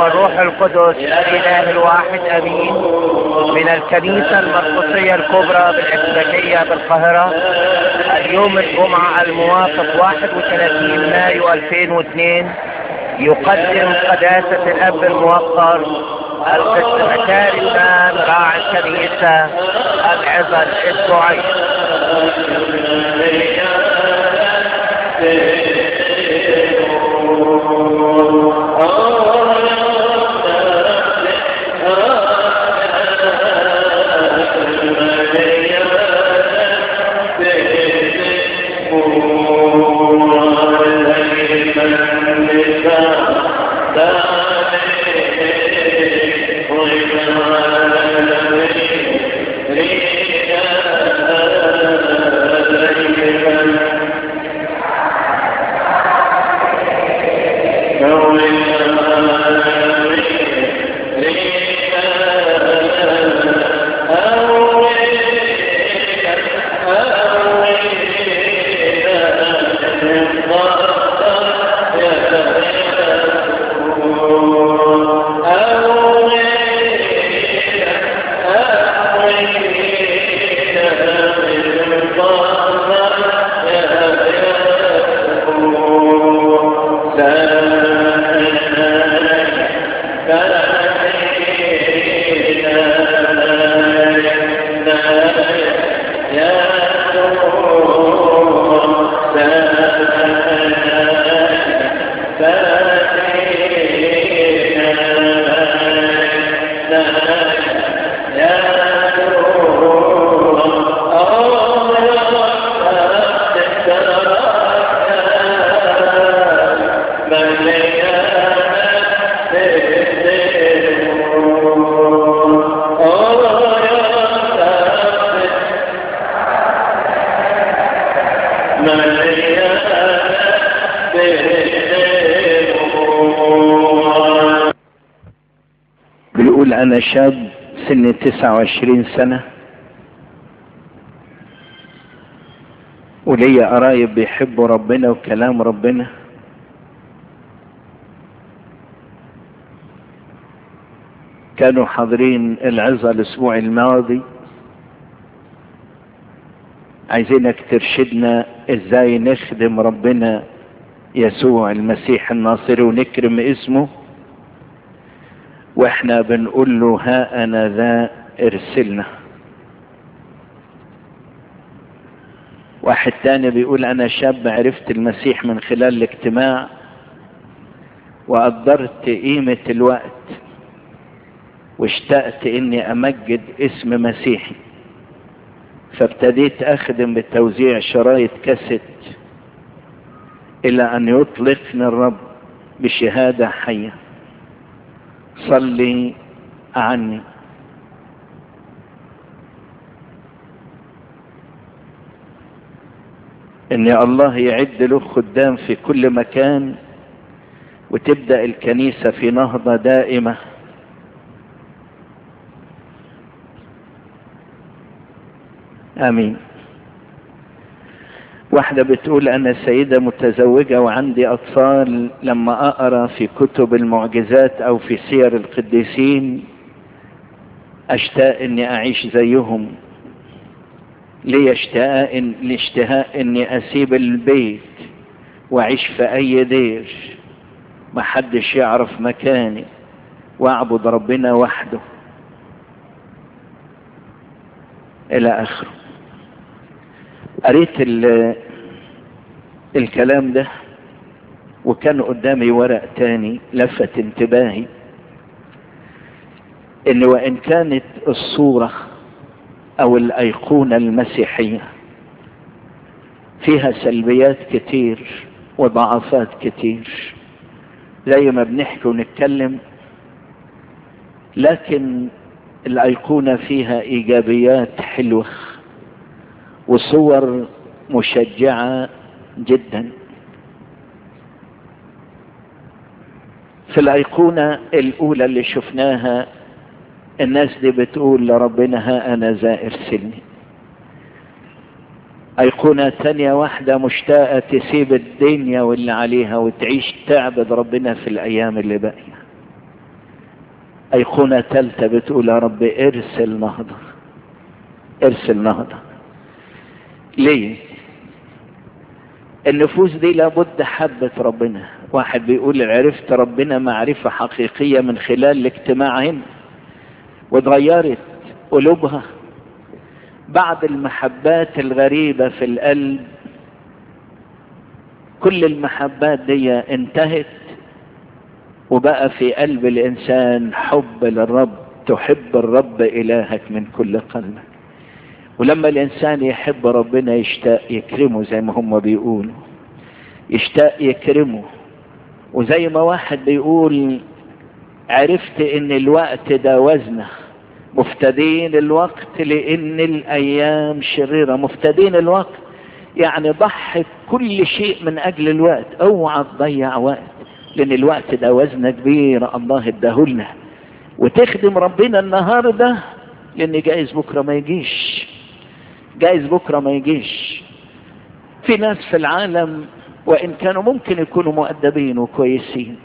والروح القدس الإله الواحد أمين من الكنيسة المرقسية الكبرى بالإسلامية بالقاهرة اليوم الجمعة الموافق 31 مايو 2002 يقدم قداسة الأب الموقر القسمتاري الآن راعي الكنيسة العظة الأسبوعية بيقول انا شاب سن تسعة وعشرين سنة وليا قرايب بيحبوا ربنا وكلام ربنا كانوا حاضرين العظة الاسبوع الماضي عايزينك ترشدنا ازاي نخدم ربنا يسوع المسيح الناصري ونكرم اسمه واحنا بنقول له ها انا ذا ارسلنا واحد تاني بيقول انا شاب عرفت المسيح من خلال الاجتماع وقدرت قيمة الوقت واشتقت اني امجد اسم مسيحي فابتديت اخدم بتوزيع شرايط كاسيت الى ان يطلقني الرب بشهادة حية صلي عني ان الله يعد له خدام في كل مكان وتبدأ الكنيسة في نهضة دائمة امين واحدة بتقول انا سيدة متزوجة وعندي اطفال لما اقرا في كتب المعجزات او في سير القديسين اشتاق اني اعيش زيهم لي اشتهاء الاشتهاء اني اسيب البيت واعيش في اي دير محدش يعرف مكاني واعبد ربنا وحده الى اخره قريت الكلام ده وكان قدامي ورق تاني لفت انتباهي ان وان كانت الصورة او الايقونة المسيحية فيها سلبيات كتير وضعفات كتير زي ما بنحكي ونتكلم لكن الايقونة فيها ايجابيات حلوة وصور مشجعة جدا في الأيقونة الأولى اللي شفناها الناس دي بتقول لربنا ها أنا زائر سلمي أيقونة تانية واحدة مشتاقة تسيب الدنيا واللي عليها وتعيش تعبد ربنا في الأيام اللي باقية ايقونة تالتة بتقول يا رب ارسل نهضة ارسل نهضة ليه النفوس دي لابد حبة ربنا واحد بيقول عرفت ربنا معرفة حقيقية من خلال الاجتماع هنا واتغيرت قلوبها بعد المحبات الغريبة في القلب كل المحبات دي انتهت وبقى في قلب الإنسان حب للرب تحب الرب إلهك من كل قلبك ولما الإنسان يحب ربنا يشتاق يكرمه زي ما هم بيقولوا يشتاق يكرمه وزي ما واحد بيقول عرفت ان الوقت ده وزنه مفتدين الوقت لان الايام شريرة مفتدين الوقت يعني ضحي كل شيء من اجل الوقت اوعى تضيع وقت لان الوقت ده وزنه كبير الله اداهولنا وتخدم ربنا النهارده لان جايز بكره ما يجيش جايز بكره ما يجيش في ناس في العالم وان كانوا ممكن يكونوا مؤدبين وكويسين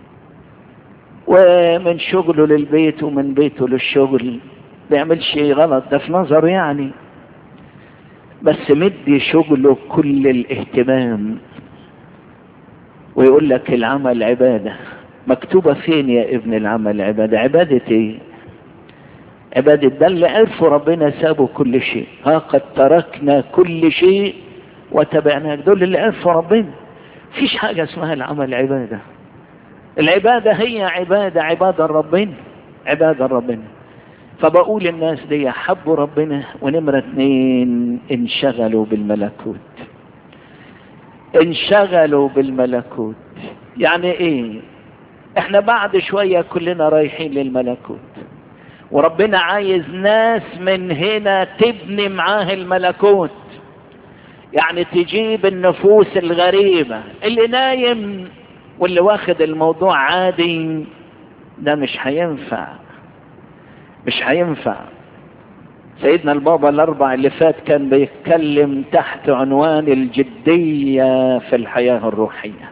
ومن شغله للبيت ومن بيته للشغل بيعمل شيء غلط ده في نظره يعني بس مدي شغله كل الاهتمام ويقول لك العمل عبادة مكتوبة فين يا ابن العمل عبادة عبادة ايه عبادة ده اللي عرفوا ربنا سابوا كل شيء ها قد تركنا كل شيء وتبعناك دول اللي عرفوا ربنا فيش حاجة اسمها العمل عبادة العبادة هي عبادة عبادة ربنا عبادة ربنا فبقول الناس دي حبوا ربنا ونمرة اتنين انشغلوا بالملكوت انشغلوا بالملكوت يعني ايه احنا بعد شوية كلنا رايحين للملكوت وربنا عايز ناس من هنا تبني معاه الملكوت يعني تجيب النفوس الغريبة اللي نايم واللي واخد الموضوع عادي ده مش هينفع مش هينفع سيدنا البابا الاربع اللي فات كان بيتكلم تحت عنوان الجدية في الحياة الروحية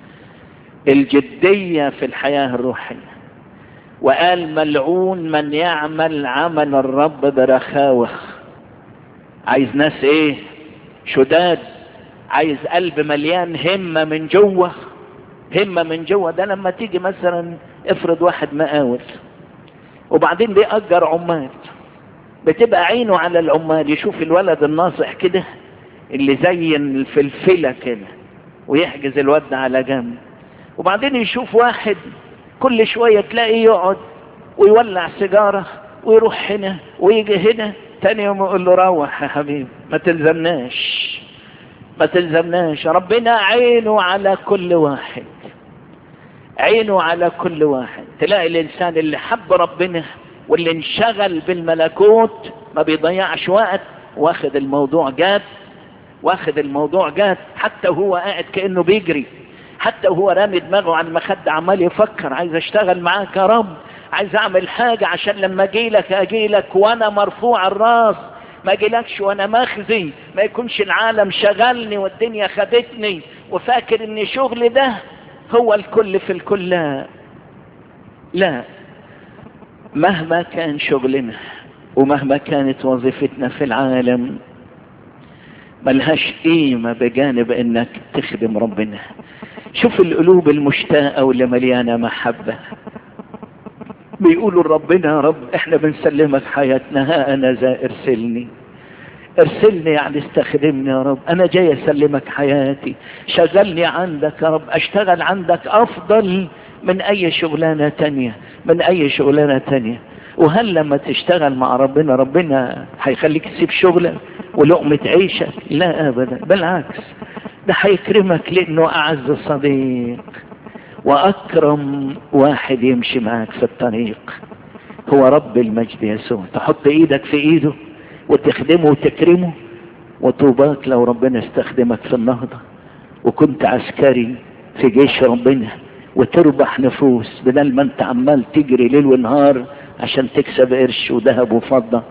الجدية في الحياة الروحية وقال ملعون من يعمل عمل الرب برخاوة عايز ناس ايه شداد عايز قلب مليان همة من جوه همة من جوه ده لما تيجي مثلا افرض واحد مقاول وبعدين بيأجر عمال بتبقى عينه على العمال يشوف الولد الناصح كده اللي زي الفلفلة كده ويحجز الواد على جنب وبعدين يشوف واحد كل شوية تلاقيه يقعد ويولع سيجارة ويروح هنا ويجي هنا تاني يوم يقول له روح يا حبيبي ما تلزمناش ما تلزمناش ربنا عينه على كل واحد عينه على كل واحد تلاقي الانسان اللي حب ربنا واللي انشغل بالملكوت ما بيضيعش وقت واخد الموضوع جاد واخد الموضوع جاد حتى هو قاعد كانه بيجري حتى هو رامي دماغه على المخدة عمال يفكر عايز اشتغل معاك يا رب عايز اعمل حاجة عشان لما اجي لك اجي لك وانا مرفوع الراس ما اجيلكش وانا مخزي ما يكونش العالم شغلني والدنيا خدتني وفاكر ان شغلي ده هو الكل في الكل لا لا مهما كان شغلنا ومهما كانت وظيفتنا في العالم ملهاش قيمة بجانب انك تخدم ربنا شوف القلوب المشتاقة واللي مليانة محبة بيقولوا ربنا يا رب احنا بنسلمك حياتنا ها انا ذا ارسلني ارسلني يعني استخدمني يا رب انا جاي اسلمك حياتي شغلني عندك يا رب اشتغل عندك افضل من اي شغلانة تانية من اي شغلانة تانية وهل لما تشتغل مع ربنا ربنا هيخليك تسيب شغلك ولقمة عيشك لا ابدا بالعكس ده هيكرمك لانه اعز صديق واكرم واحد يمشي معاك في الطريق هو رب المجد يسوع تحط ايدك في ايده وتخدمه وتكرمه وطوباك لو ربنا استخدمك في النهضة وكنت عسكري في جيش ربنا وتربح نفوس بدل ما انت عمال تجري ليل ونهار عشان تكسب قرش وذهب وفضة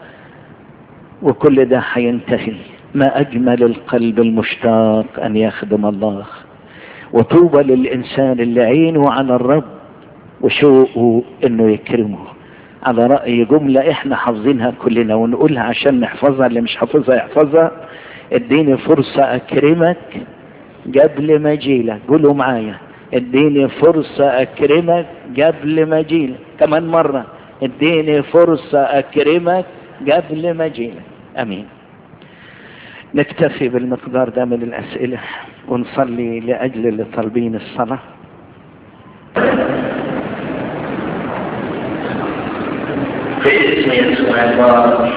وكل ده هينتهي ما اجمل القلب المشتاق ان يخدم الله وطوبى للانسان اللي عينه على الرب وشوقه انه يكرمه على رأي جملة احنا حافظينها كلنا ونقولها عشان نحفظها اللي مش حافظها يحفظها اديني فرصة اكرمك قبل ما اجيلك قولوا معايا اديني فرصة اكرمك قبل ما اجيلك كمان مرة اديني فرصة اكرمك قبل ما اجيلك امين نكتفي بالمقدار ده من الاسئلة ونصلي لاجل اللي طالبين الصلاة في اسم يسوع الله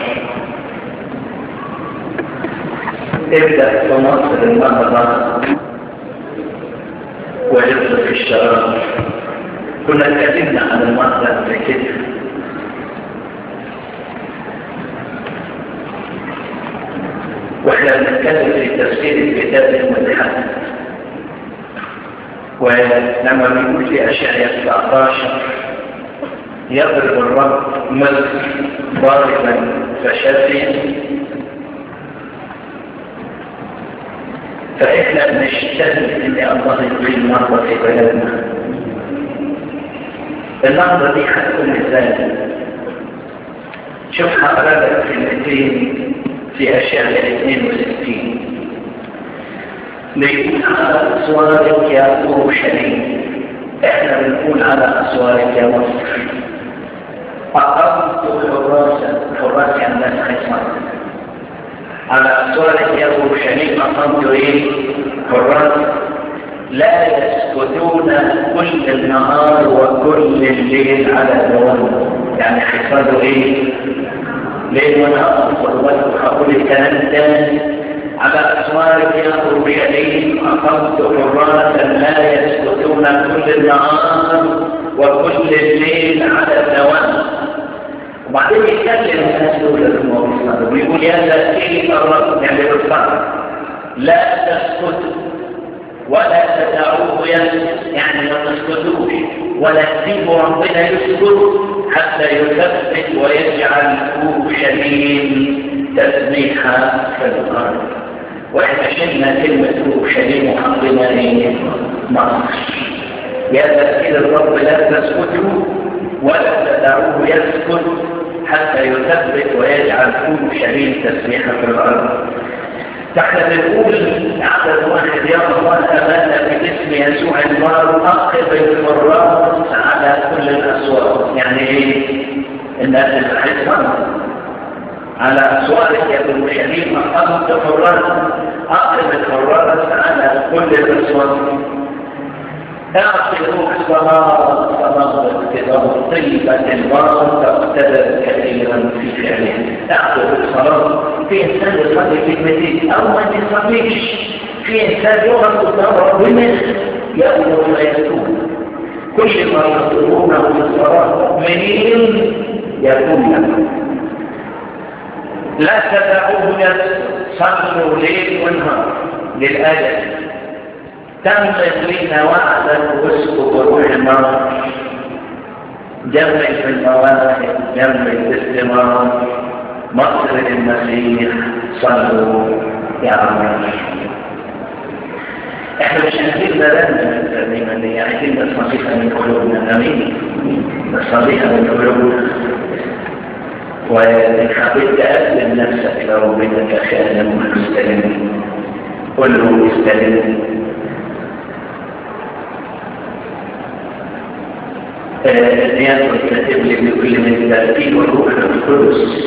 ابدأ في مصر النهضة وابدأ في الشراب كنا اتكلمنا عن المصر قبل كده واحنا بنتكلم في تفسير الكتاب المتحدث ولما بنقول في اشعياء 19 يضرب الرب ملك ضاربا فشافيا فإحنا بنشتهي إن الله يقيم النهضة في بلدنا النهضة دي هتكون ازاي؟ شوف حضرتك كلمتين في أشياء 62 بيقول على أسوارك يا أورشليم احنا بنقول على أسوارك يا مصر أقمت حراسا حراس يعني ناس خصمان على أسوارك يا أورشليم أقمت إيه حراس لا يسكتون كل النهار وكل الليل على دوام يعني حفاظه ايه ليل ونهار وهقول الكلام تاني على أسوارك يا أورشليم أقمت حراسا لا يسكتون كل النهار وكل الليل على الدوام وبعدين يتكلم الناس دول الموضوع ويقول يا ذاتي الرب يعني بالصبر لا تسكتوا ولا تدعوه يعني ما تسكتوش ولا تسيبوا ربنا يسكت حتى يثبت ويجعل اورشليم تسبيحا في الارض واحنا شلنا كلمه اورشليم وحطينا ايه مصر يا تذكير الرب لا تسكتوا ولا تدعوه يسكت حتى يثبت ويجعل اورشليم تسبيحا في الارض فاحنا بنقول عدد واحد يا الله امانا باسم يسوع المرء اقف الحراس على كل الاسواق يعني ايه الناس الحصان على اسوارك يا ابن الشريف اقمت حراس اقف الحراس على كل الاسواق اعطوا الصلاة صلاة اقتدار طيبة المرأة تقتدر كثيرا في فعلها اعطوا الصلاة في انسان يصلي كلمتين او ما يصليش في انسان يقف قدام ربنا يأمر ويتوب كل ما يطلبونه في الصلاة منين يكون لكم لا تدعوه صلوا ليل ونهار للأجل تملك لنا وعدا واسكت روح النار جمع في المواهب جمع باستمرار مصر المسيح صلوا يا عمي احنا مش عايزين بلدنا الترنيمة دي عايزين نصليها من قلوبنا امين نصليها من قلوبنا وإن حبيت تقدم نفسك لربنا كخادم مستلم قل له استلم ديانة كاتب لي بكل من ترتيب الروح القدس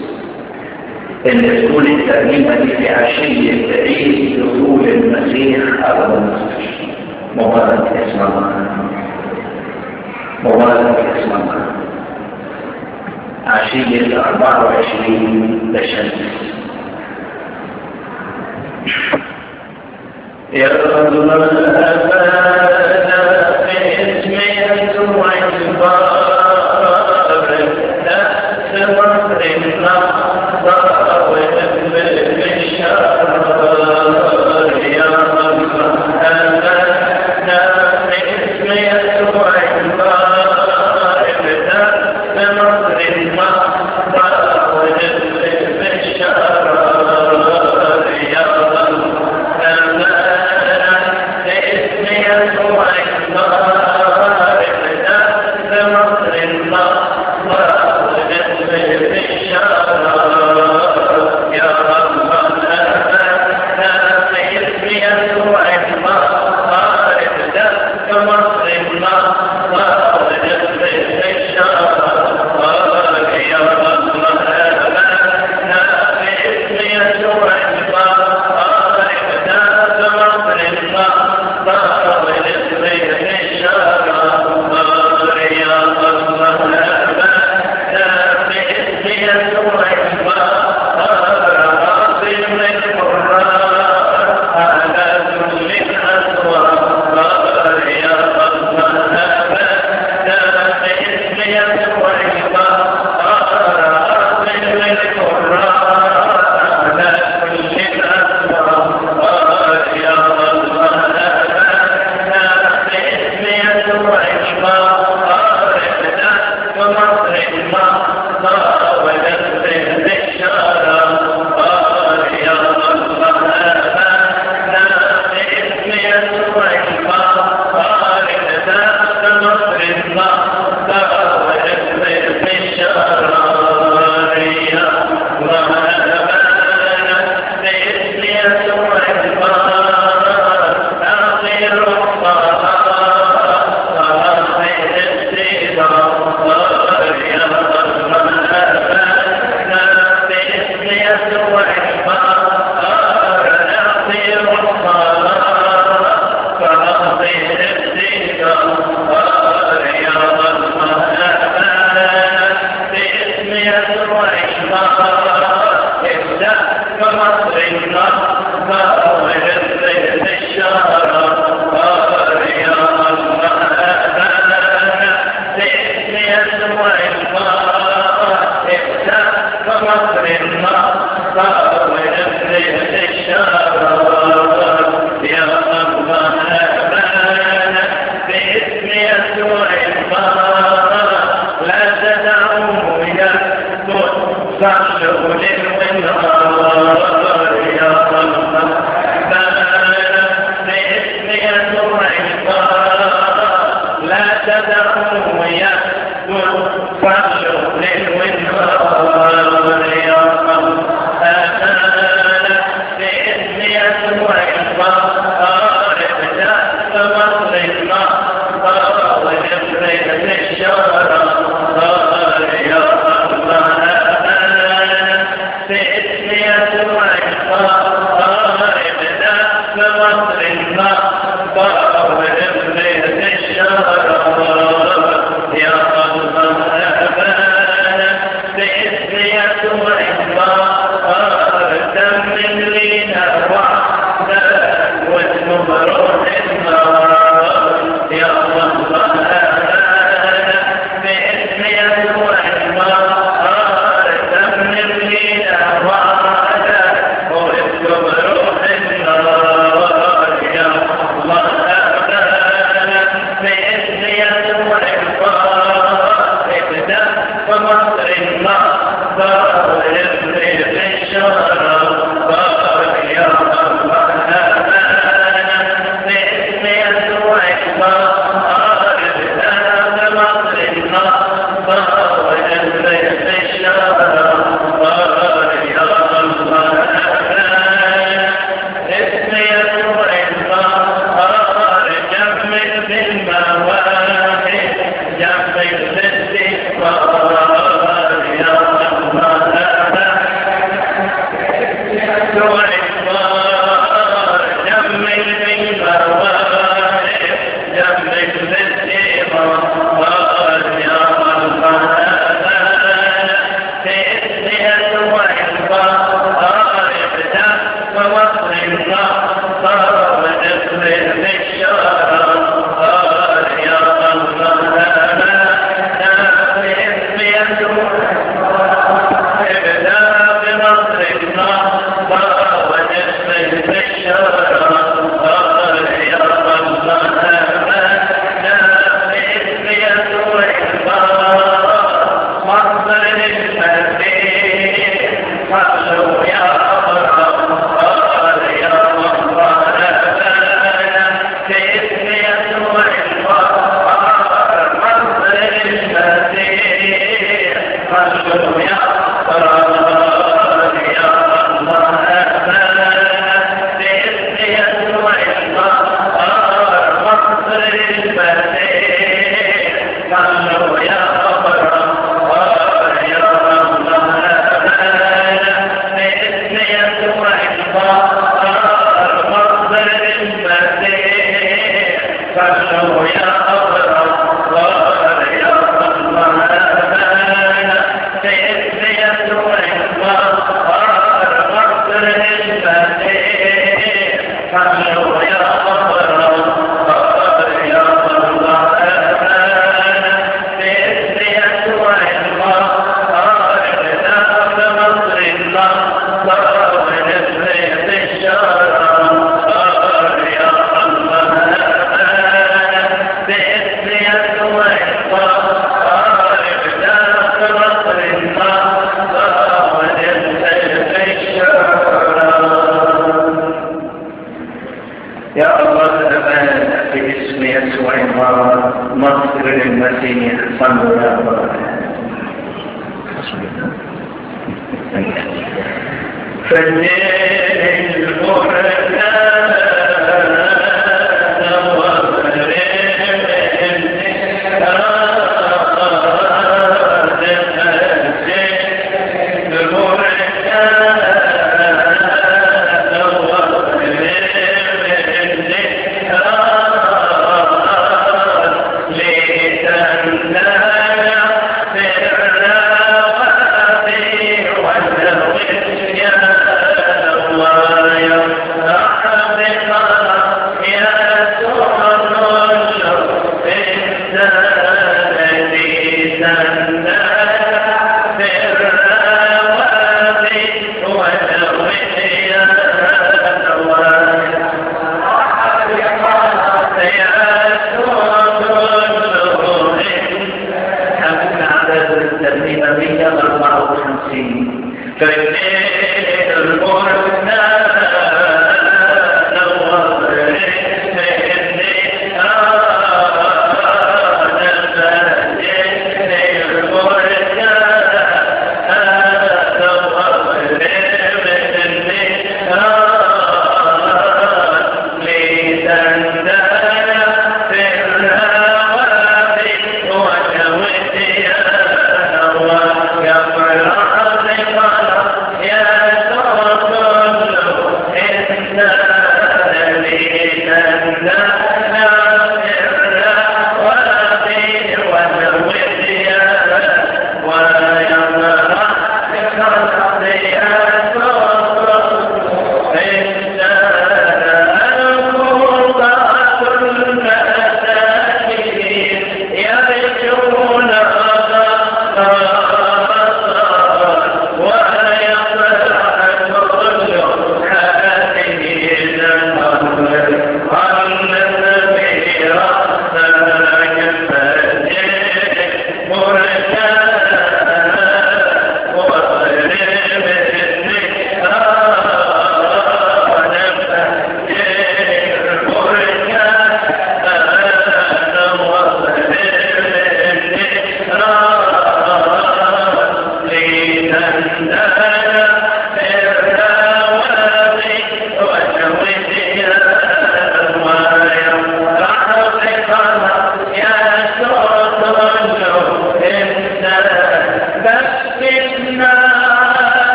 ان تكون الترنيمه دي في عشيه عيد دخول المسيح ارض مصر مبارك اسم الله مبارك اسم الله عشيه 24 تشمس يا رب الأبانا باسم يسوع البارك نفس مصر النهضة وابن الشر يا رب الأبانا باسم يسوع البارك نفس مصر النهضة وابن الشر يا رب يسوع النار ابتدأت مصر النار ابدأ بمصر النصر ونزل الشهر يا الله باسم يسوع الفار ابدأ بمصر النصر ونزل الشهر يا الله باسم يسوع الفار لا تدعوه يسكت صلوا للمنهار يا الله باسم يسوع الفار لا تدعوه يسكت صلوا للمنهار يا الله باسم يسوع الفار ابدأ بمصر النصر ونفرد الشرر يا الله باسم يسوع الفار ابدأ بمصر النصر ونفرد الشرر يا الله باسم يسوع الفار تمن لنا وعدا واسمه روح النار يا الله باسم يسوع الفار تمن لنا وعدا واسمه روح النار يا الله باسم يسوع الفار ابدأ بمصر النصر ونفرد الشرر يا الله باسم يسوع الفار ابدأ بمصر النصر ونفرد الشرر يا الله اسم يسوع الفار جمل بالمواهب جمل بالاستغفار يا الله يسوع الفار جمل بالمواهب جمل بالاستغفار يا الله باسم يسوع الفار ابدأ بوصل النصر ونفرد بالشرر يا الله باسم يسوع ابدأ بنصر النصر ونفرد بالشرر يا الله باسم يسوع الفار مصدر المسيح صلوا يا أبرار يا الله باسم يسوع الفار مصدر المسيح صلوا يا أبرار يا الله باسم يسوع الفار مصدر المسيح صلوا يا أبرار يا الله باسم يسوع الفار مصدر المسيح صلوا يا أبرار يا الله باسم يسوع الفار مصدر المسيح صلوا يا أبرار يا الله باسم يسوع الفار ابدأ بمصر النصر ونفرد الشرر يا الله باسم يسوع الفار ابدأ بمصر النصر ونفرد الشرر يا الله أبانا باسم يسوع الله مصر للمسيح صلوا يا الله فالليل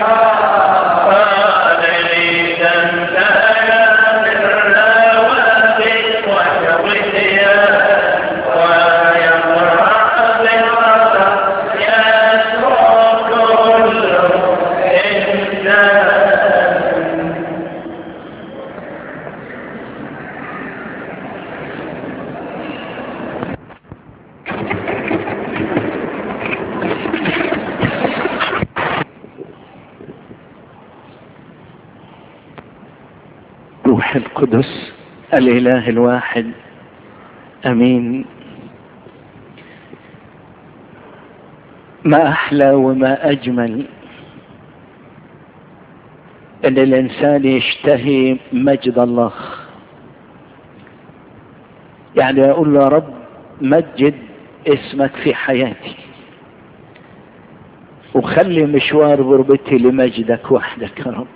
روح القدس الإله الواحد أمين ما أحلى وما أجمل أن الإنسان يشتهي مجد الله يعني أقول له يا رب مجد اسمك في حياتي وخلي مشوار غربتي لمجدك وحدك يا رب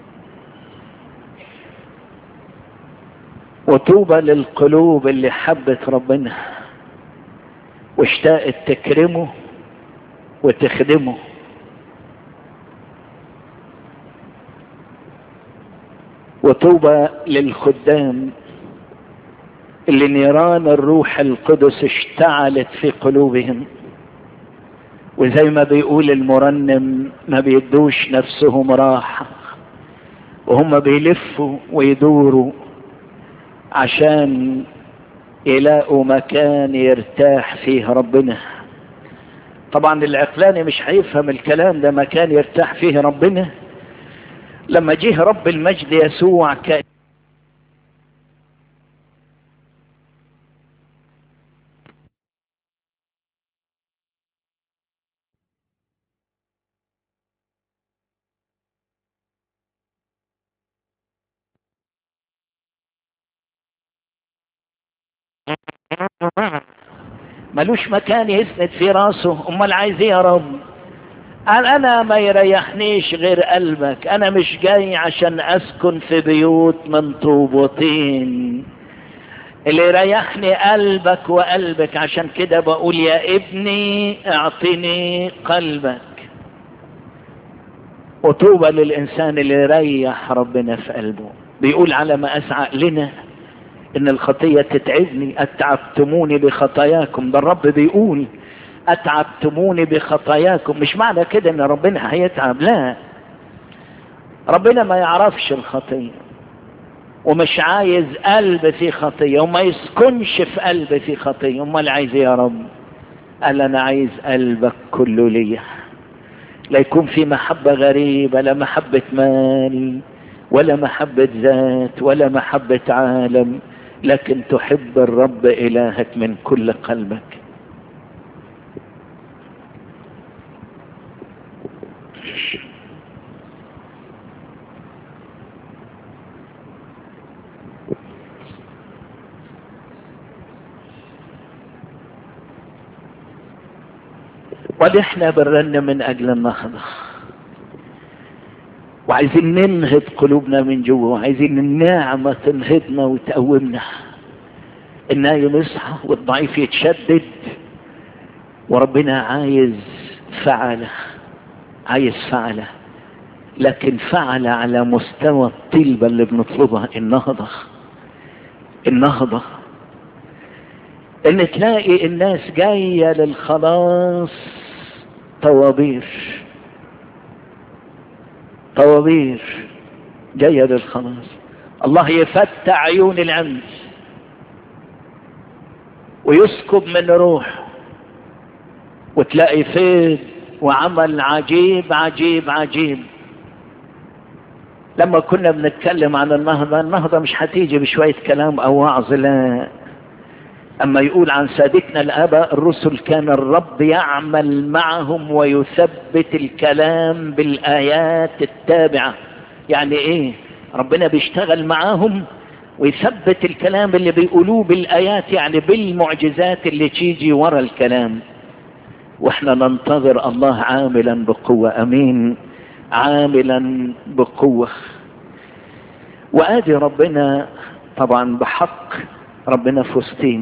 وطوبى للقلوب اللي حبت ربنا واشتاقت تكرمه وتخدمه وطوبى للخدام اللي نيران الروح القدس اشتعلت في قلوبهم وزي ما بيقول المرنم ما بيدوش نفسهم راحة وهم بيلفوا ويدوروا عشان يلاقوا مكان يرتاح فيه ربنا طبعا العقلاني مش هيفهم الكلام ده مكان يرتاح فيه ربنا لما جه رب المجد يسوع كان ملوش مكان يسند في راسه امال عايز ايه يا رب قال انا ما يريحنيش غير قلبك انا مش جاي عشان اسكن في بيوت من طوب وطين اللي يريحني قلبك وقلبك عشان كده بقول يا ابني اعطني قلبك وطوبى للانسان اللي يريح ربنا في قلبه بيقول على ما اسعى لنا ان الخطية تتعبني اتعبتموني بخطاياكم ده الرب بيقول اتعبتموني بخطاياكم مش معنى كده ان ربنا هيتعب لا ربنا ما يعرفش الخطية ومش عايز قلب في خطية وما يسكنش في قلب في خطية امال عايز يا رب قال انا عايز قلبك كله ليا لا يكون في محبة غريبة لا محبة مال ولا محبة ذات ولا محبة عالم لكن تحب الرب إلهك من كل قلبك ونحن بنرن من أجل النهضة وعايزين ننهض قلوبنا من جوه وعايزين النعمة تنهضنا وتقومنا النايم يصحى والضعيف يتشدد وربنا عايز فعله عايز فعله لكن فعل على مستوى الطلبة اللي بنطلبها النهضة النهضة ان تلاقي الناس جاية للخلاص طوابير طوابير جاية للخلاص الله يفتح عيون العمي ويسكب من روح وتلاقي فيض وعمل عجيب عجيب عجيب لما كنا بنتكلم عن النهضة النهضة مش هتيجي بشوية كلام أو وعظ لا أما يقول عن سادتنا الآباء الرسل كان الرب يعمل معهم ويثبت الكلام بالآيات التابعة يعني إيه ربنا بيشتغل معاهم ويثبت الكلام اللي بيقولوه بالآيات يعني بالمعجزات اللي تيجي ورا الكلام واحنا ننتظر الله عاملا بقوة امين عاملا بقوة وادي ربنا طبعا بحق ربنا في وسطينا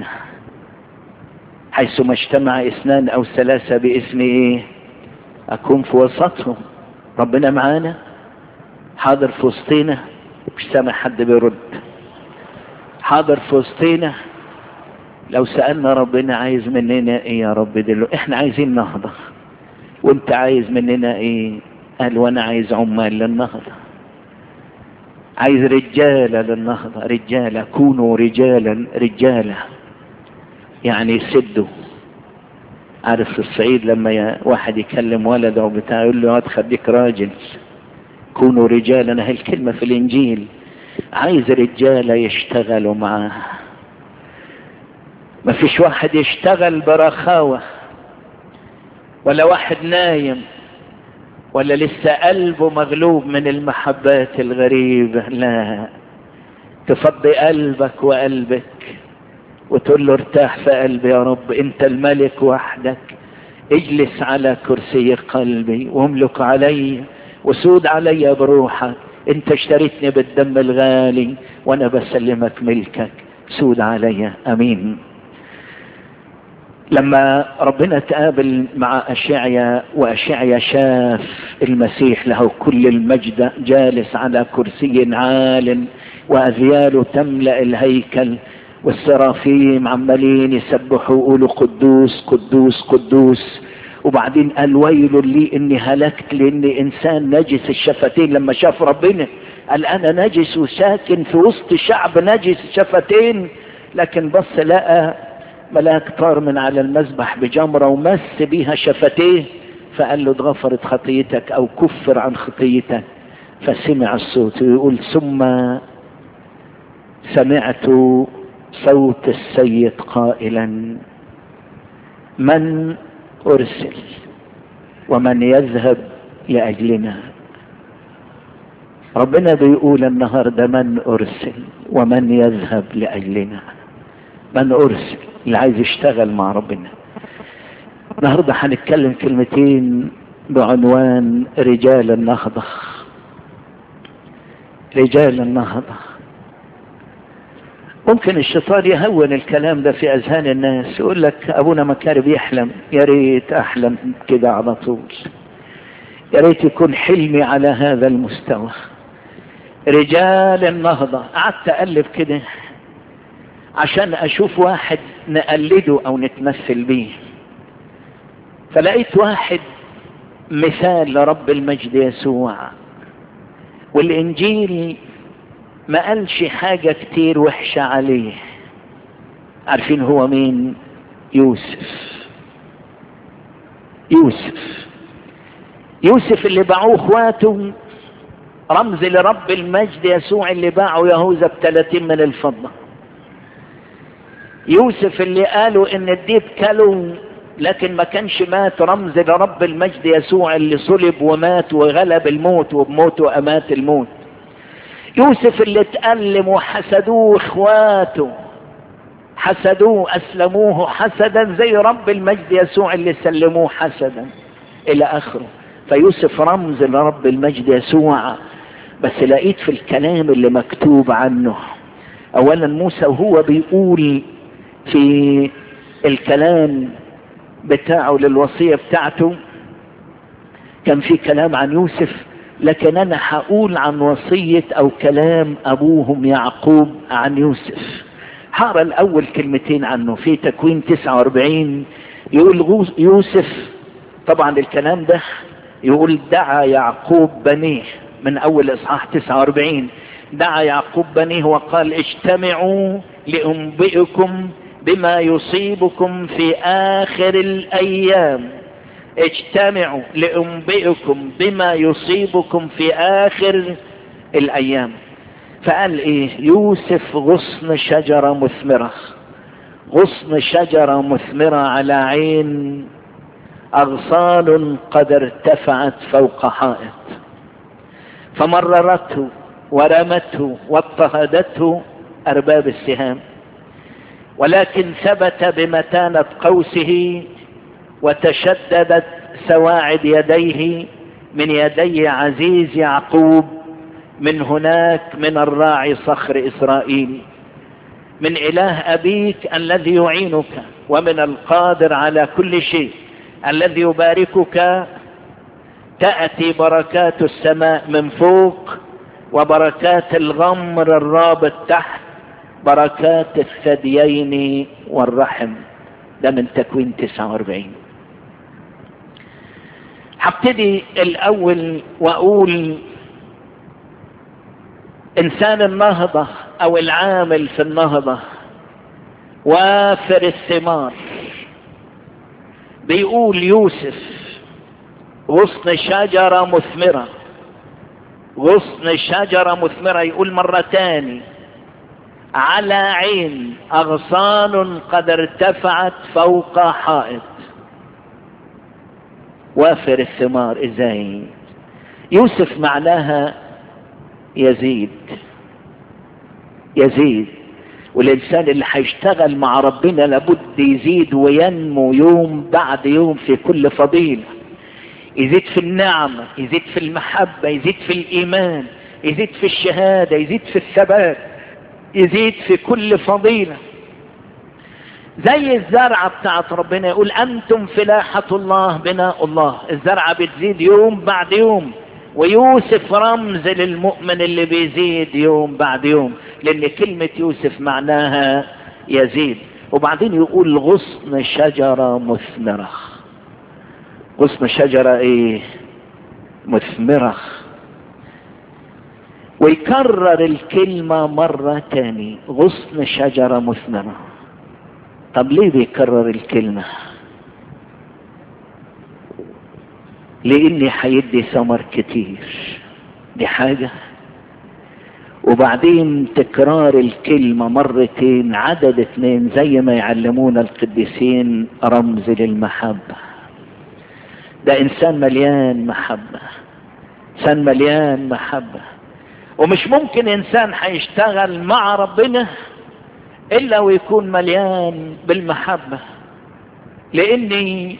حيث ما اجتمع اثنان او ثلاثة باسم ايه اكون في وسطهم ربنا معانا حاضر في وسطينا مش سامع حد بيرد حاضر في وسطينا لو سألنا ربنا عايز مننا ايه يا رب دلوقتي احنا عايزين نهضة وانت عايز مننا ايه قال وانا عايز عمال للنهضة عايز رجالة للنهضة رجالة كونوا رجالا رجالة يعني سدوا عارف في الصعيد لما واحد يكلم ولده او بتاع يقول له هات خليك راجل كونوا رجالا هي الكلمة في الانجيل عايز رجالة يشتغلوا معاه ما فيش واحد يشتغل برخاوة ولا واحد نايم ولا لسه قلبه مغلوب من المحبات الغريبة لا تفضي قلبك وقلبك وتقول له ارتاح في قلبي يا رب انت الملك وحدك اجلس على كرسي قلبي واملك علي وسود علي بروحك انت اشتريتني بالدم الغالي وانا بسلمك ملكك سود علي امين لما ربنا تقابل مع أشعيا وأشعيا شاف المسيح له كل المجد جالس على كرسي عال وأذياله تملأ الهيكل والسرافيم عمالين يسبحوا يقولوا قدوس قدوس قدوس وبعدين قال ويل لي اني هلكت لاني انسان نجس الشفتين لما شاف ربنا قال انا نجس وساكن في وسط شعب نجس الشفتين لكن بص لقى ملاك طار من على المذبح بجمرة ومس بيها شفتيه فقال له اتغفرت خطيتك او كفر عن خطيتك فسمع الصوت ويقول ثم سمعت صوت السيد قائلا من ارسل ومن يذهب لاجلنا ربنا بيقول النهارده من ارسل ومن يذهب لاجلنا من ارسل اللي عايز يشتغل مع ربنا النهارده هنتكلم كلمتين بعنوان رجال النهضة رجال النهضة ممكن الشيطان يهون الكلام ده في اذهان الناس يقول لك ابونا مكاري بيحلم يا ريت احلم كده على طول يا ريت يكون حلمي على هذا المستوى رجال النهضة قعدت اقلب كده عشان اشوف واحد نقلده او نتمثل بيه فلقيت واحد مثال لرب المجد يسوع والانجيل ما قالش حاجة كتير وحشة عليه عارفين هو مين يوسف يوسف يوسف اللي باعوه اخواته رمز لرب المجد يسوع اللي باعوا يهوذا بثلاثين من الفضة يوسف اللي قالوا ان الديب كلوا لكن ما كانش مات رمز لرب المجد يسوع اللي صلب ومات وغلب الموت وبموته امات الموت يوسف اللي اتألم وحسدوه اخواته حسدوه اسلموه حسدا زي رب المجد يسوع اللي سلموه حسدا الى اخره فيوسف رمز لرب المجد يسوع بس لقيت في الكلام اللي مكتوب عنه اولا موسى وهو بيقول في الكلام بتاعه للوصية بتاعته كان في كلام عن يوسف لكن انا هقول عن وصية او كلام ابوهم يعقوب عن يوسف هقرا الاول كلمتين عنه في تكوين 49 يقول يوسف طبعا الكلام ده يقول دعا يعقوب بنيه من اول اصحاح 49 دعا يعقوب بنيه وقال اجتمعوا لانبئكم بما يصيبكم في اخر الايام اجتمعوا لانبئكم بما يصيبكم في اخر الايام فقال ايه يوسف غصن شجرة مثمرة غصن شجرة مثمرة على عين اغصان قد ارتفعت فوق حائط فمررته ورمته واضطهدته ارباب السهام ولكن ثبت بمتانة قوسه وتشددت سواعد يديه من يدي عزيز يعقوب من هناك من الراعي صخر اسرائيل من اله ابيك الذي يعينك ومن القادر على كل شيء الذي يباركك تأتي بركات السماء من فوق وبركات الغمر الرابط تحت بركات الثديين والرحم ده من تكوين 49 هبتدي الاول واقول انسان النهضة او العامل في النهضة وافر الثمار بيقول يوسف غصن شجرة مثمرة غصن شجرة مثمرة يقول مرة تاني على عين أغصان قد ارتفعت فوق حائط وافر الثمار ازاي يوسف معناها يزيد يزيد والإنسان اللي هيشتغل مع ربنا لابد يزيد وينمو يوم بعد يوم في كل فضيلة يزيد في النعمة يزيد في المحبة يزيد في الإيمان يزيد في الشهادة يزيد في الثبات يزيد في كل فضيلة زي الزرعة بتاعت ربنا يقول أنتم فلاحة الله بناء الله الزرعة بتزيد يوم بعد يوم ويوسف رمز للمؤمن اللي بيزيد يوم بعد يوم لأن كلمة يوسف معناها يزيد وبعدين يقول غصن شجرة مثمرة غصن شجرة ايه مثمرة ويكرر الكلمة مرة تاني غصن شجرة مثمرة طب ليه بيكرر الكلمة لاني هيدي ثمر كتير دي حاجة وبعدين تكرار الكلمة مرتين عدد اتنين زي ما يعلمونا القديسين رمز للمحبة ده انسان مليان محبة انسان مليان محبة ومش ممكن انسان هيشتغل مع ربنا الا ويكون مليان بالمحبة لاني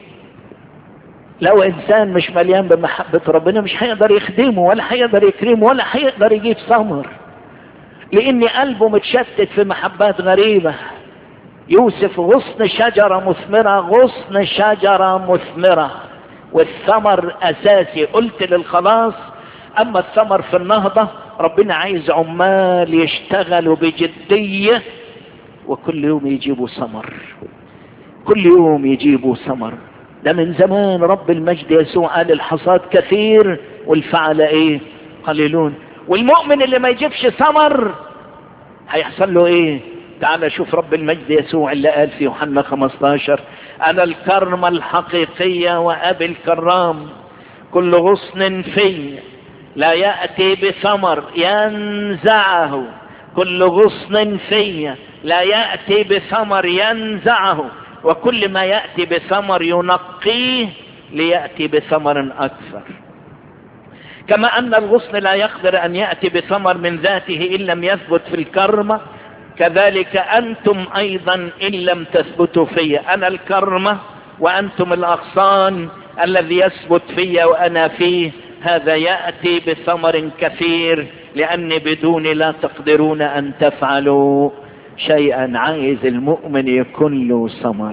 لو انسان مش مليان بمحبة ربنا مش هيقدر يخدمه ولا هيقدر يكرمه ولا هيقدر يجيب ثمر لان قلبه متشتت في محبات غريبة يوسف غصن شجرة مثمرة غصن شجرة مثمرة والثمر اساسي قلت للخلاص اما الثمر في النهضة ربنا عايز عمال يشتغلوا بجدية وكل يوم يجيبوا ثمر كل يوم يجيبوا ثمر ده من زمان رب المجد يسوع قال الحصاد كثير والفعل ايه قليلون والمؤمن اللي ما يجيبش ثمر هيحصل له ايه تعال شوف رب المجد يسوع اللي قال في يوحنا 15 انا الكرمة الحقيقية وابي الكرام كل غصن في لا يأتي بثمر ينزعه كل غصن في لا يأتي بثمر ينزعه وكل ما يأتي بثمر ينقيه ليأتي بثمر أكثر كما أن الغصن لا يقدر أن يأتي بثمر من ذاته إن لم يثبت في الكرمة كذلك أنتم أيضا إن لم تثبتوا في أنا الكرمة وأنتم الأغصان الذي يثبت في وأنا فيه هذا يأتي بثمر كثير لأن بدوني لا تقدرون أن تفعلوا شيئا عايز المؤمن يكون له ثمر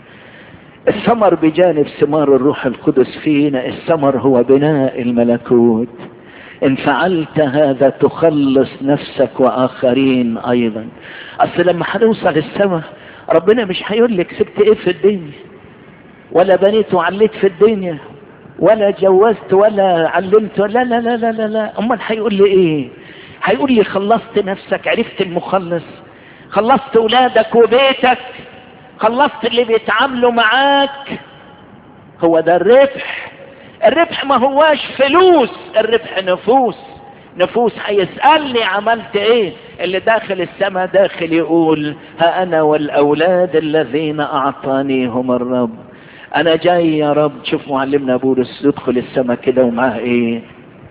الثمر بجانب ثمار الروح القدس فينا الثمر هو بناء الملكوت ان فعلت هذا تخلص نفسك واخرين ايضا اصل لما هنوصل السماء ربنا مش هيقول لك سبت ايه في الدنيا ولا بنيت وعليت في الدنيا ولا جوزت ولا علمت لا لا لا لا لا, لا. امال هيقول لي ايه هيقول لي خلصت نفسك عرفت المخلص خلصت ولادك وبيتك خلصت اللي بيتعاملوا معاك هو ده الربح الربح ما هواش فلوس الربح نفوس نفوس هيسألني عملت ايه اللي داخل السماء داخل يقول ها انا والاولاد الذين اعطانيهم الرب انا جاي يا رب شوف معلمنا بولس يدخل السماء كده ومعاه ايه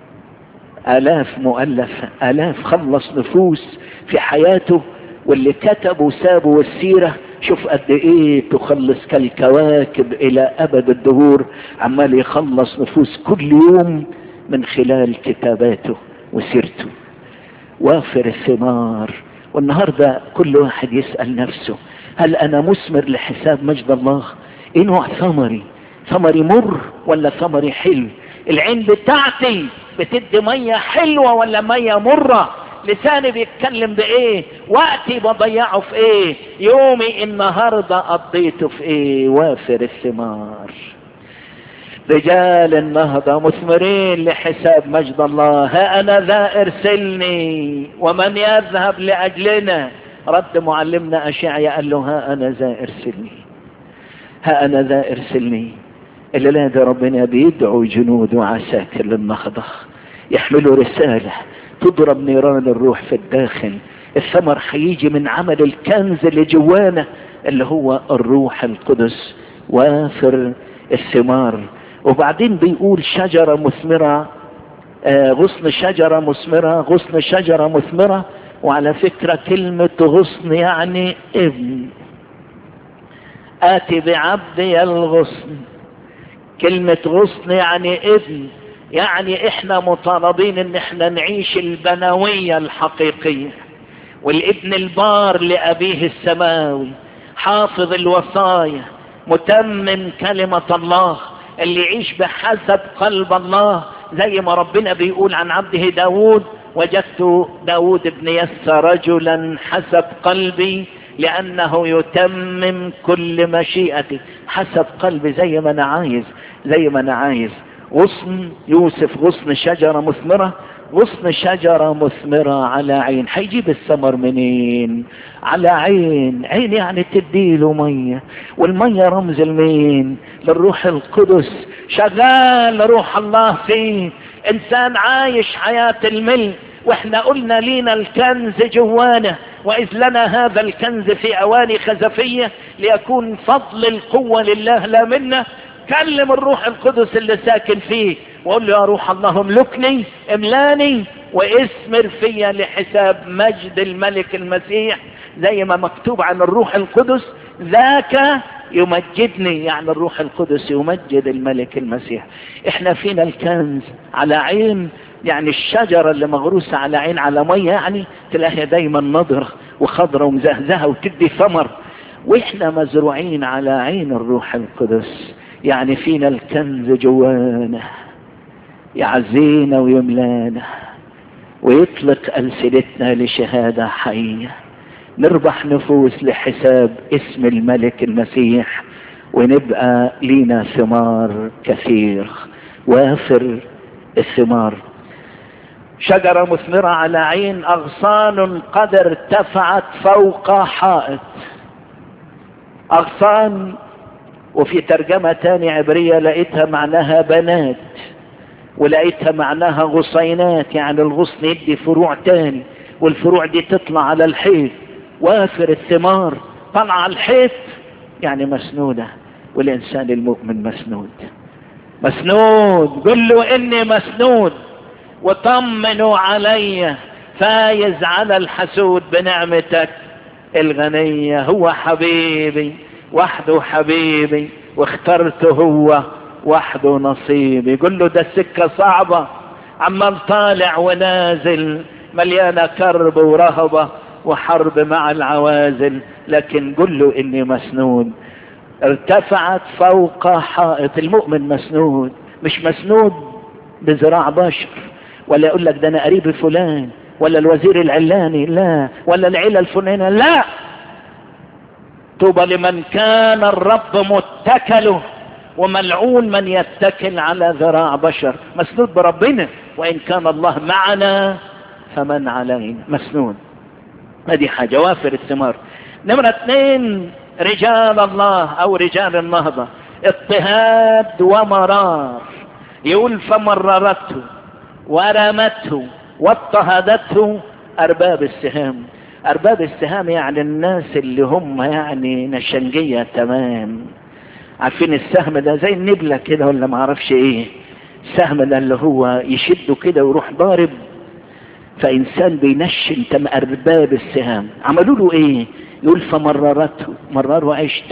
الاف مؤلفة الاف خلص نفوس في حياته واللي كتب وسابه والسيرة شوف قد ايه تخلص كالكواكب الى ابد الدهور عمال يخلص نفوس كل يوم من خلال كتاباته وسيرته وافر الثمار والنهاردة كل واحد يسأل نفسه هل انا مثمر لحساب مجد الله ايه نوع ثمري ثمري مر ولا ثمري حلو العين بتاعتي بتدي مية حلوة ولا مية مرة لساني بيتكلم بايه وقتي بضيعه في ايه يومي النهاردة قضيته في ايه وافر الثمار رجال النهضة مثمرين لحساب مجد الله ها أنا ذا ارسلني ومن يذهب لأجلنا رد معلمنا أشعيا قال له ها أنا ذا ارسلني ها أنا ذا ارسلني اللي ده ربنا بيدعو جنود وعساكر للنهضة يحملوا رسالة تضرب نيران الروح في الداخل الثمر هيجي من عمل الكنز اللي جوانا اللي هو الروح القدس وافر الثمار وبعدين بيقول شجرة مثمرة آه غصن شجرة مثمرة غصن شجرة مثمرة وعلى فكرة كلمة غصن يعني ابن آتي بعبدي الغصن كلمة غصن يعني ابن يعني احنا مطالبين ان احنا نعيش البنوية الحقيقية والابن البار لأبيه السماوي حافظ الوصايا متمم كلمة الله اللي يعيش بحسب قلب الله زي ما ربنا بيقول عن عبده داود وجدت داود ابن يس رجلا حسب قلبي لأنه يتمم كل مشيئتي حسب قلبي زي ما أنا عايز زي ما أنا عايز غصن يوسف غصن شجرة مثمرة غصن شجرة مثمرة على عين هيجيب الثمر منين على عين عين يعني تديله مية والمية رمز المين للروح القدس شغال روح الله فيه انسان عايش حياة الملك واحنا قلنا لينا الكنز جوانا واذ لنا هذا الكنز في اواني خزفية ليكون فضل القوة لله لا منا كلم الروح القدس اللي ساكن فيه وقول له يا روح الله املكني املاني واسمر فيا لحساب مجد الملك المسيح زي ما مكتوب عن الروح القدس ذاك يمجدني يعني الروح القدس يمجد الملك المسيح احنا فينا الكنز على عين يعني الشجرة اللي مغروسة على عين على مية يعني تلاقيها دايما نضرة وخضرة ومزهزهة وتدي ثمر واحنا مزروعين على عين الروح القدس يعني فينا الكنز جوانا يعزينا ويملانا ويطلق ألسنتنا لشهادة حية نربح نفوس لحساب اسم الملك المسيح ونبقى لينا ثمار كثير وافر الثمار شجرة مثمرة على عين أغصان قد ارتفعت فوق حائط أغصان وفي ترجمة تاني عبرية لقيتها معناها بنات ولقيتها معناها غصينات يعني الغصن يدي فروع تاني والفروع دي تطلع على الحيط وافر الثمار طلع على الحيط يعني مسنودة والإنسان المؤمن مسنود مسنود قل له إني مسنود وطمنوا علي فايز على الحسود بنعمتك الغنية هو حبيبي وحده حبيبي واخترته هو وحده نصيبي يقول له ده السكة صعبة عمال طالع ونازل مليانة كرب ورهبة وحرب مع العوازل لكن قل له اني مسنود ارتفعت فوق حائط المؤمن مسنود مش مسنود بذراع بشر ولا يقول لك ده انا قريب فلان ولا الوزير العلاني لا ولا العيلة الفلانية لا طوبى لمن كان الرب متكله وملعون من يتكل على ذراع بشر مسنود بربنا وإن كان الله معنا فمن علينا مسنود هذه حاجة وافر الثمار نمرة اثنين رجال الله أو رجال النهضة اضطهاد ومرار يقول فمررته ورمته واضطهدته أرباب السهام أرباب السهام يعني الناس اللي هم يعني نشنجية تمام عارفين السهم ده زي النبلة كده ولا ما اعرفش ايه السهم ده اللي هو يشده كده ويروح ضارب فإنسان بينشن تم أرباب السهام عملوا له ايه يقول فمررته مرروا عيشته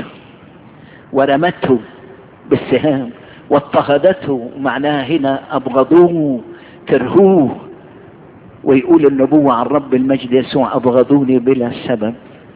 ورمته بالسهام واضطهدته معناها هنا أبغضوه كرهوه ويقول النبوة عن رب المجد يسوع أبغضوني بلا سبب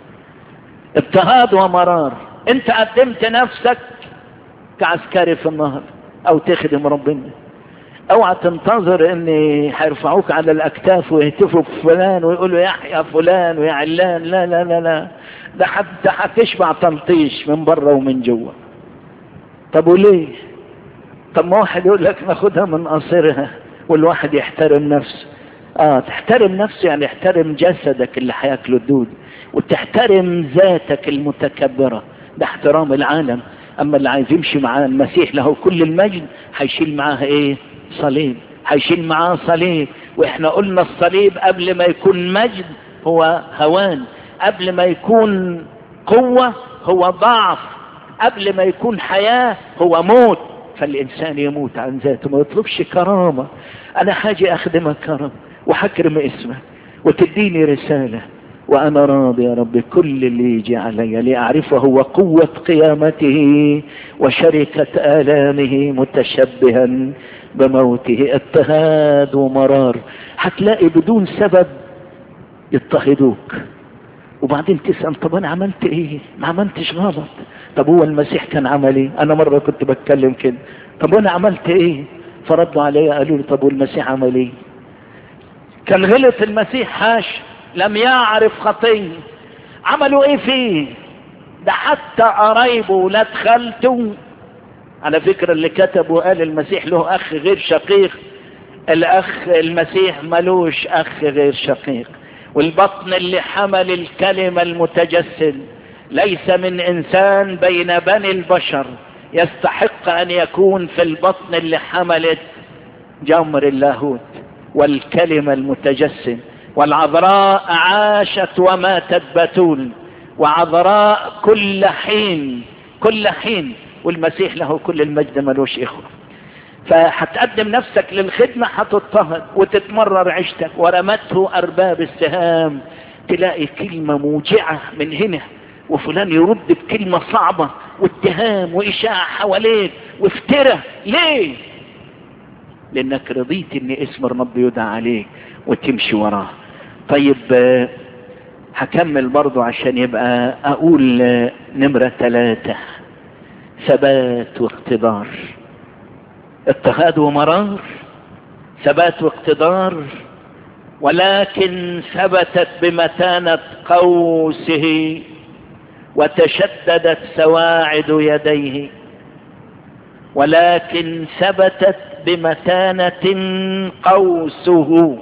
اضطهاد ومرار انت قدمت نفسك كعسكري في النهر او تخدم ربنا اوعى تنتظر ان هيرفعوك على الاكتاف ويهتفوا بفلان ويقولوا يحيى فلان ويا علان لا لا لا لا ده حتى هتشبع تلطيش من بره ومن جوه طب وليه طب ما واحد يقول لك ناخدها من قصرها والواحد يحترم نفسه اه تحترم نفسه يعني يحترم جسدك اللي هياكله الدود وتحترم ذاتك المتكبرة ده احترام العالم اما اللي عايز يمشي مع المسيح له كل المجد هيشيل معاه ايه صليب هيشيل معاه صليب واحنا قلنا الصليب قبل ما يكون مجد هو هوان قبل ما يكون قوة هو ضعف قبل ما يكون حياة هو موت فالإنسان يموت عن ذاته ما يطلبش كرامة أنا حاجة أخدمك كرم وحكرم اسمك وتديني رسالة وأنا راضي يا رب كل اللي يجي علي لأعرفه وقوة قيامته وشركة آلامه متشبها بموته اضطهاد ومرار هتلاقي بدون سبب يضطهدوك وبعدين تسأل طب أنا عملت إيه؟ ما عملتش غلط طب هو المسيح كان عمل إيه؟ أنا مرة كنت بتكلم كده طب أنا عملت إيه؟ فردوا علي قالوا لي طب والمسيح عمل إيه؟ كان غلط المسيح حاش لم يعرف خطيه عملوا ايه فيه ده حتى قرايبه ولاد خالته على فكرة اللي كتب وقال المسيح له اخ غير شقيق الاخ المسيح ملوش اخ غير شقيق والبطن اللي حمل الكلمة المتجسد ليس من انسان بين بني البشر يستحق ان يكون في البطن اللي حملت جمر اللاهوت والكلمة المتجسد والعذراء عاشت وماتت بتول وعذراء كل حين كل حين والمسيح له كل المجد ملوش إخوة فهتقدم نفسك للخدمة هتضطهد وتتمرر عيشتك ورمته أرباب السهام تلاقي كلمة موجعة من هنا وفلان يرد بكلمة صعبة واتهام وإشاعة حواليك وافترى ليه لانك رضيت ان اسم الرب يدعى عليك وتمشي وراه طيب هكمل برضو عشان يبقى اقول نمرة ثلاثة ثبات واقتدار اضطهاد ومرار ثبات واقتدار ولكن ثبتت بمتانة قوسه وتشددت سواعد يديه ولكن ثبتت بمتانة قوسه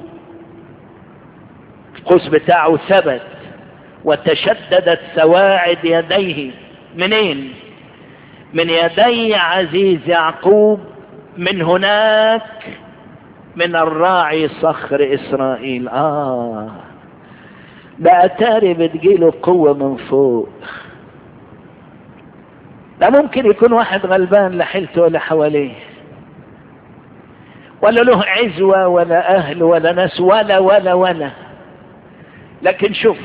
القوس بتاعه ثبت وتشددت سواعد يديه منين من يدي عزيز يعقوب من هناك من الراعي صخر اسرائيل اه ده اتاري بتجيله قوة من فوق ده ممكن يكون واحد غلبان لا حيلته ولا حواليه ولا له عزوة ولا أهل ولا ناس ولا ولا ولا لكن شوف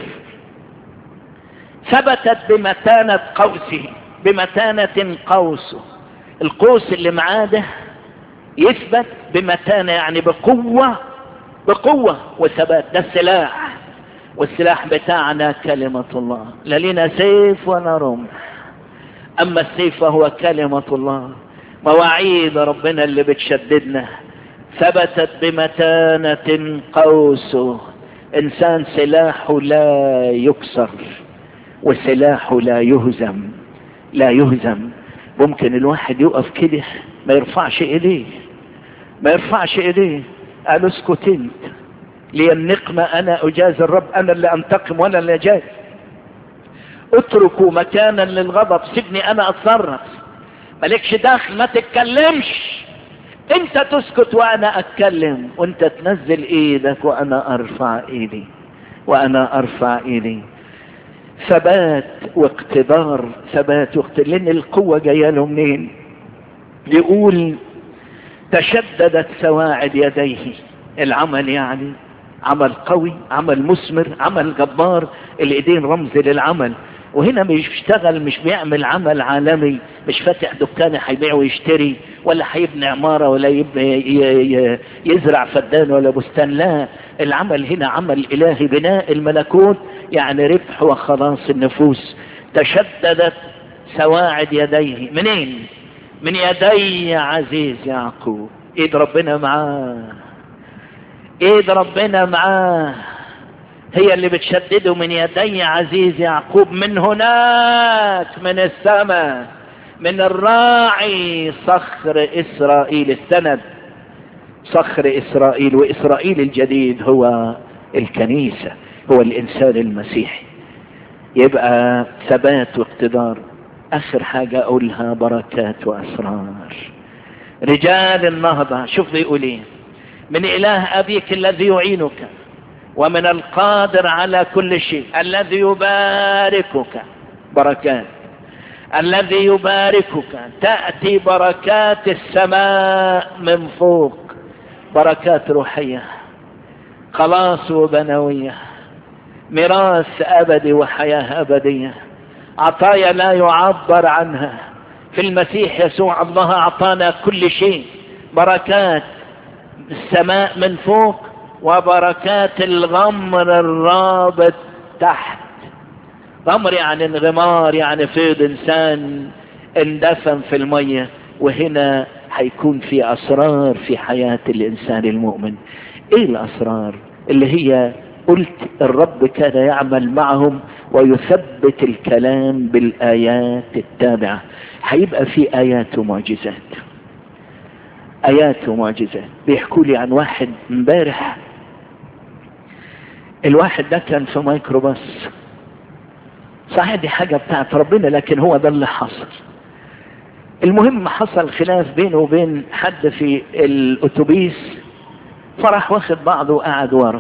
ثبتت بمتانة قوسه بمتانة قوسه القوس اللي معاه ده يثبت بمتانة يعني بقوة بقوة وثبات ده السلاح والسلاح بتاعنا كلمة الله لا لنا سيف ولا رمح أما السيف فهو كلمة الله مواعيد ربنا اللي بتشددنا ثبتت بمتانة قوسه إنسان سلاحه لا يكسر وسلاحه لا يهزم لا يهزم ممكن الواحد يقف كده ما يرفعش ايديه ما يرفعش ايديه قال اسكت انت لي النقمة انا اجاز الرب انا اللي انتقم وانا اللي اجاز اتركوا مكانا للغضب سيبني انا اتصرف مالكش دخل ما تتكلمش انت تسكت وانا اتكلم وانت تنزل ايدك وانا ارفع ايدي وانا ارفع ايدي ثبات واقتدار ثبات واقتدار لان القوة جاية له منين يقول تشددت سواعد يديه العمل يعني عمل قوي عمل مثمر عمل جبار الايدين رمز للعمل وهنا مش بيشتغل مش بيعمل عمل عالمي مش فاتح دكان هيبيع ويشتري ولا هيبني عمارة ولا يبني يزرع فدان ولا بستان لا العمل هنا عمل إلهي بناء الملكوت يعني ربح وخلاص النفوس تشددت سواعد يديه منين من يدي عزيز يعقوب ايد ربنا معاه ايد ربنا معاه هي اللي بتشدده من يدي عزيز يعقوب من هناك من السماء من الراعي صخر اسرائيل السند صخر اسرائيل واسرائيل الجديد هو الكنيسة هو الانسان المسيحي يبقى ثبات واقتدار اخر حاجة اقولها بركات واسرار رجال النهضة شوف بيقول ايه من اله ابيك الذي يعينك ومن القادر على كل شيء الذي يباركك بركات الذي يباركك تأتي بركات السماء من فوق بركات روحية خلاص وبنوية ميراث أبدي وحياة أبدية عطايا لا يعبر عنها في المسيح يسوع الله أعطانا كل شيء بركات السماء من فوق وبركات الغمر الرابط تحت غمر يعني انغمار يعني فيض انسان اندفن في المية وهنا هيكون في اسرار في حياة الانسان المؤمن ايه الاسرار اللي هي قلت الرب كان يعمل معهم ويثبت الكلام بالايات التابعة هيبقى في ايات ومعجزات ايات ومعجزات بيحكوا لي عن واحد امبارح الواحد ده كان في ميكروباص صحيح دي حاجة بتاعت ربنا لكن هو ده اللي حصل المهم حصل خلاف بينه وبين حد في الاتوبيس فراح واخد بعضه وقعد ورا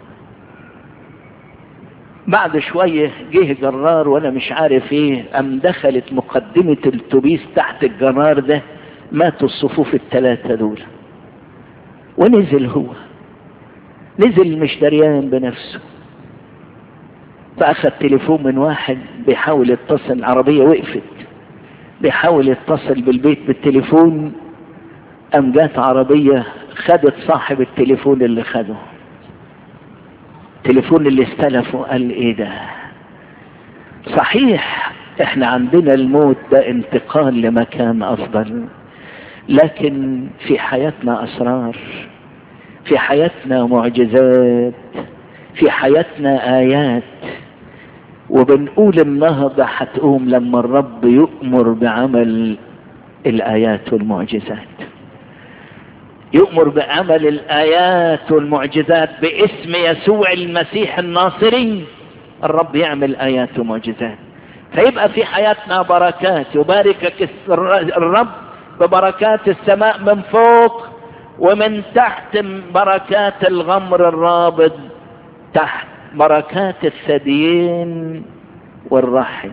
بعد شوية جه جرار وانا مش عارف ايه ام دخلت مقدمة الاتوبيس تحت الجرار ده ماتوا الصفوف الثلاثة دول ونزل هو نزل مش دريان بنفسه فأخذ تليفون من واحد بيحاول يتصل العربية وقفت بيحاول يتصل بالبيت بالتليفون قام جات عربية خدت صاحب التليفون اللي خده التليفون اللي استلفه قال ايه ده صحيح احنا عندنا الموت ده انتقال لمكان افضل لكن في حياتنا اسرار في حياتنا معجزات في حياتنا ايات وبنقول النهضة هتقوم لما الرب يؤمر بعمل الآيات والمعجزات يؤمر بعمل الآيات والمعجزات باسم يسوع المسيح الناصري الرب يعمل آيات ومعجزات فيبقى في حياتنا بركات يباركك الرب ببركات السماء من فوق ومن تحت بركات الغمر الرابط تحت بركات الثديين والرحم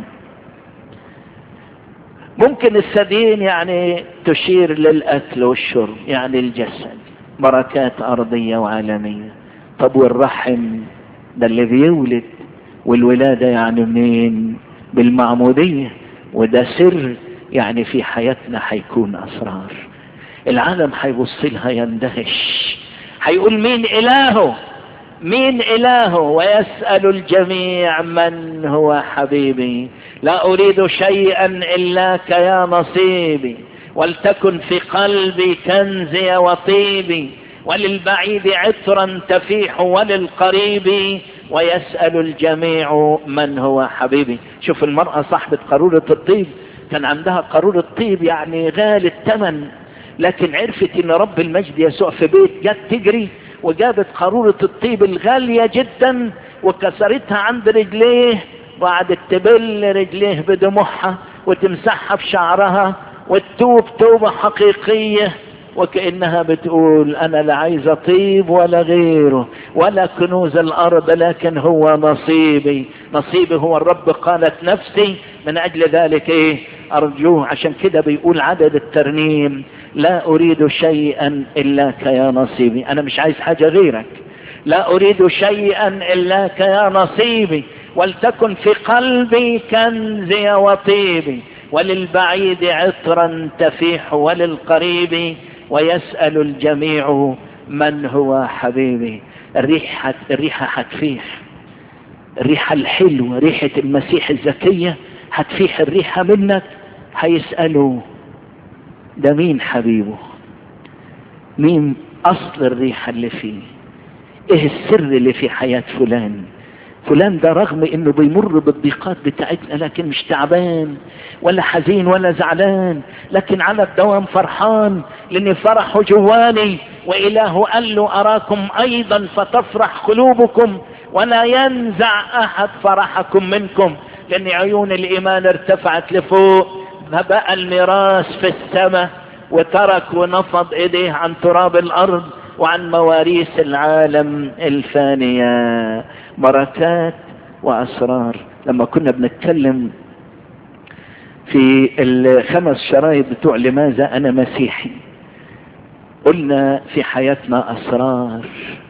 ممكن الثديين يعني تشير للأكل والشرب يعني الجسد بركات أرضية وعالمية طب والرحم ده اللي بيولد والولادة يعني منين بالمعمودية وده سر يعني في حياتنا هيكون أسرار العالم هيبص لها يندهش هيقول مين إلهه مين إلهه ويسأل الجميع من هو حبيبي لا أريد شيئا إلاك يا نصيبي ولتكن في قلبي كنزي وطيبي وللبعيد عطرا تفيح وللقريب ويسأل الجميع من هو حبيبي شوف المرأة صاحبة قارورة الطيب كان عندها قارورة طيب يعني غالي الثمن لكن عرفت ان رب المجد يسوع في بيت جت تجري وجابت قارورة الطيب الغالية جدا وكسرتها عند رجليه وقعدت تبل رجليه بدموعها وتمسحها في شعرها وتتوب توبة حقيقية وكأنها بتقول أنا لا عايزة طيب ولا غيره ولا كنوز الأرض لكن هو نصيبي نصيبي هو الرب قالت نفسي من أجل ذلك إيه أرجوه عشان كده بيقول عدد الترنيم لا أريد شيئا إلاك يا نصيبي أنا مش عايز حاجة غيرك لا أريد شيئا إلاك يا نصيبي ولتكن في قلبي كنزي وطيبي وللبعيد عطرا تفيح وللقريب ويسأل الجميع من هو حبيبي الريحة الريحة هتفيح الريحة الحلوة ريحة المسيح الزكية هتفيح الريحة منك هيسألوا ده مين حبيبه مين اصل الريحة اللي فيه ايه السر اللي في حياة فلان فلان ده رغم انه بيمر بالضيقات بتاعتنا لكن مش تعبان ولا حزين ولا زعلان لكن على الدوام فرحان لان فرحه جواني واله قال له اراكم ايضا فتفرح قلوبكم ولا ينزع احد فرحكم منكم لان عيون الايمان ارتفعت لفوق فبقى الميراث في السماء وترك ونفض ايديه عن تراب الارض وعن مواريث العالم الفانية بركات واسرار لما كنا بنتكلم في الخمس شرايط بتوع لماذا انا مسيحي قلنا في حياتنا اسرار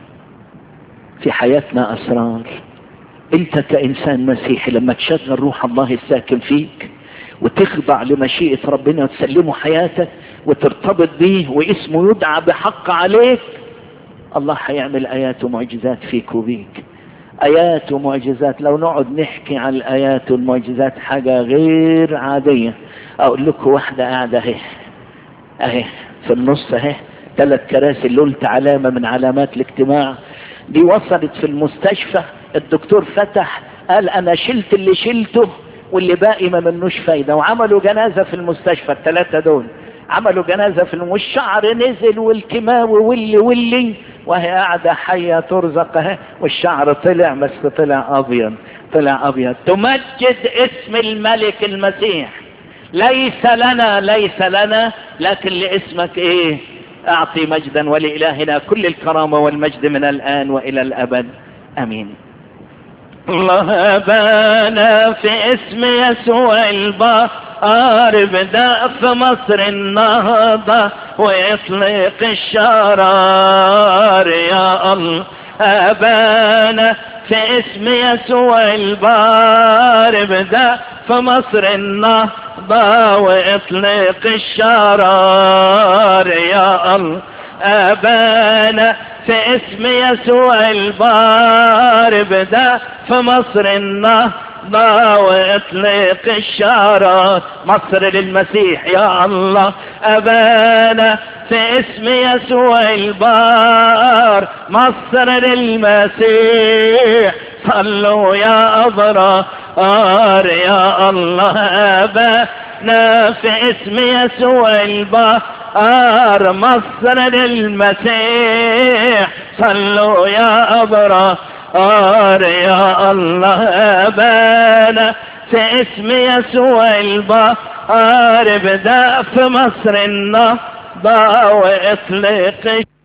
في حياتنا اسرار انت كانسان مسيحي لما تشغل روح الله الساكن فيك وتخضع لمشيئة ربنا وتسلمه حياتك وترتبط به واسمه يدعى بحق عليك الله هيعمل ايات ومعجزات فيك وبيك ايات ومعجزات لو نقعد نحكي عن الايات والمعجزات حاجة غير عادية اقول لكم واحدة قاعدة اهي اهي في النص اهي ثلاث كراسي اللي قلت علامة من علامات الاجتماع دي وصلت في المستشفى الدكتور فتح قال انا شلت اللي شلته واللي باقي ما منوش فايدة وعملوا جنازة في المستشفى الثلاثة دول عملوا جنازة في الم... والشعر نزل والكيماوي واللي واللي وهي قاعدة حية ترزق اهي والشعر طلع بس طلع ابيض طلع ابيض تمجد اسم الملك المسيح ليس لنا ليس لنا لكن لاسمك ايه اعطي مجدا ولالهنا كل الكرامة والمجد من الان والى الابد امين الله بانا في اسم يسوع البار بدا في مصر النهضة ويطلق الشرار يا الله أبانا في اسم يسوع البار بدا في مصر النهضة ويطلق الشرار يا الله أبانا في اسم يسوع البار بدا في مصر النهضة واطلق الشارات مصر للمسيح يا الله أبانا في اسم يسوع البار مصر للمسيح صلوا يا أبرار يا الله أبانا في اسم يسوع البار آر مصر للمسيح صلوا يا أبرار يا الله أبانا في اسم يسوع البار بدا في مصر النهضة واطلق